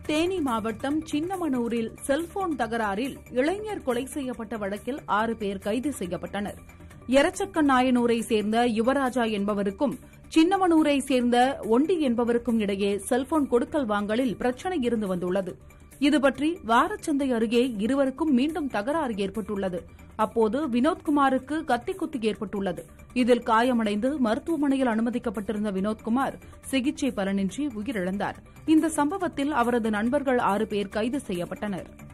தேனி மாவட்டம் சின்னமனூரில் செல்போன் தகராறில் இளைஞர் கொலை செய்யப்பட்ட வழக்கில் ஆறு பேர் கைது செய்யப்பட்டனர் எரச்சக்க நாயனூரை சேர்ந்த யுவராஜா என்பவருக்கும் சின்னமனூரை சேர்ந்த ஒண்டி என்பவருக்கும் இடையே செல்போன் கொடுக்கல் வாங்கலில் பிரச்சினை இருந்து வந்துள்ளது இதுபற்றி வாரச்சந்தை அருகே இருவருக்கும் மீண்டும் தகராறு ஏற்பட்டுள்ளது அப்போது வினோத்குமாருக்கு கத்தி குத்து ஏற்பட்டுள்ளது இதில் காயமடைந்து மருத்துவமனையில் அனுமதிக்கப்பட்டிருந்த வினோத்குமார் சிகிச்சை பலனின்றி உயிரிழந்தார் இந்த சம்பவத்தில் அவரது நண்பர்கள் ஆறு பேர் கைது செய்யப்பட்டனர்